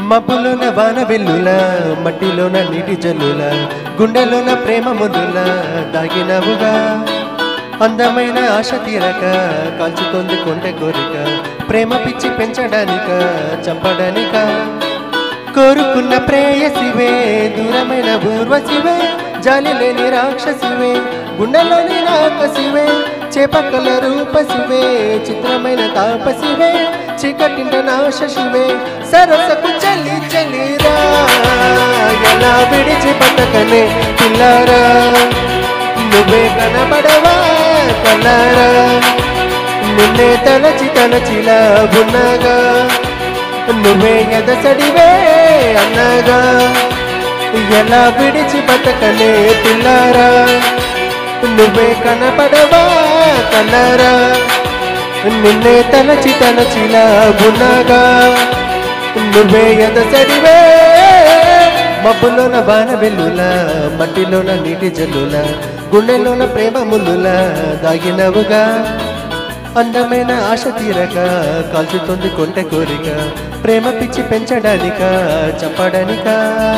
మబ్బులోన వాన వెల్లుల మట్టిలోన నీటి జల్లుల గుండెలోన ప్రేమ ముద్దుల దాగినవుగా అందమైన ఆశ తీరక కాల్చుతోంది కొంటె కోరిక ప్రేమ పిచ్చి పెంచడానిక చంపడానిక కోరుకున్న ప్రేయసివే దూరమైన ఊర్వశివే జాలి లేని రాక్షసివే గుండెలోని రాకసివే చేపక్కల రూపసివే చిత్రమైన తాపసివే చీకటింట నాశశివే సరసకు చలి చలిరా ఎలా విడిచి బతకనే పిల్లారా నువ్వే కనబడవా కల్లారా నిన్నే తలచి తలచిలా ఉన్నగా నువ్వే ఎదసడివే అన్నగా ఎలా విడిచి బతకలే పిల్లారా నువ్వే కనపడవా కలరా నిన్నే తలచి తలచిలా ఉన్నగా నువ్వే ఎదసడివే మబ్బులోన బాణ వెల్లుల మట్టిలోన నీటి జల్లుల గుండెలోన ప్రేమ ముల్లుల దాగినవుగా అందమైన ఆశ తీరక కాల్చుతుంది కొంటె కోరిక ప్రేమ పిచ్చి పెంచడానిక చంపడానిక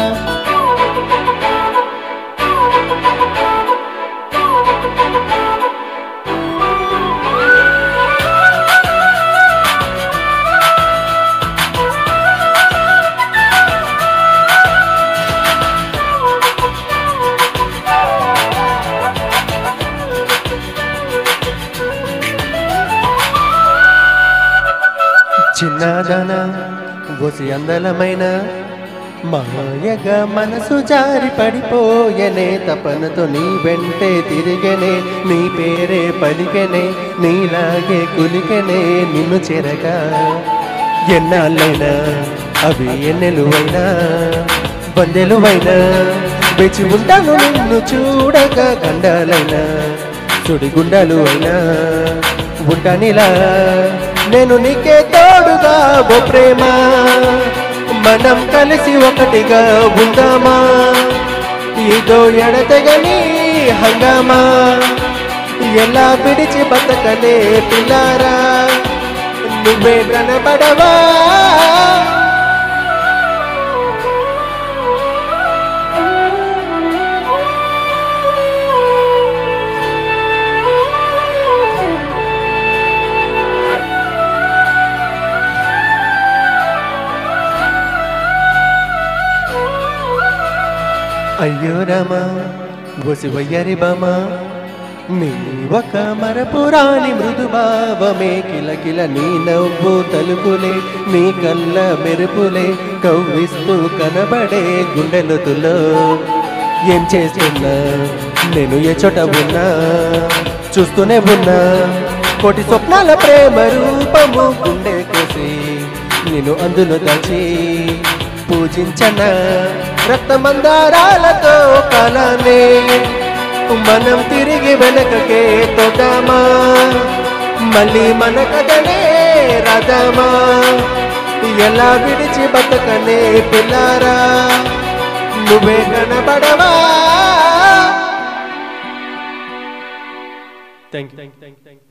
చిన్నదన బొసి అందలమైన మాయగా మనసు జారి పడిపోయనే తపనతో నీ వెంటే తిరిగనే నీ పేరే పలికెనే నీలాగే కులికెనే నిన్ను చెరగా ఎన్నాళ్ళైనా అవి ఎన్నెలువైనా వందెలువైనా వేచి ఉంటాను నిన్ను చూడగా గండాలైనా సుడిగుండాలు అయినా ఉంటానిలా నేను నీకే తోడుగా ఓ ప్రేమ మనం కలిసి ఒకటిగా ఉందామా ఇదో ఎడతెగని హంగామా ఎలా విడిచి బతకలే పిల్లారా నువ్వే కనబడవా అయ్యో రామా బొసి వయ్యరి బామా నీ ఒక మరపురాని మృదు భావమే కిలకిల నీ నవ్వు తలుపులే నీ కళ్ళ మెరుపులే కవ్విస్తూ కనబడే గుండెలతులో ఏం చేస్తున్నా నేను ఏ చోట ఉన్నా చూస్తూనే ఉన్నా కోటి స్వప్నాల ప్రేమ రూపము గుండె కోసి నేను అందులో దాచి పూజించన రక్తమందారాలతో కలనే మనం తిరిగి వెనకకే తొడమా మళ్ళీ మన కథనే రథమా ఎలా విడిచి బతకనే పిల్లారా నువ్వే కనబడవా thank you thank you thank you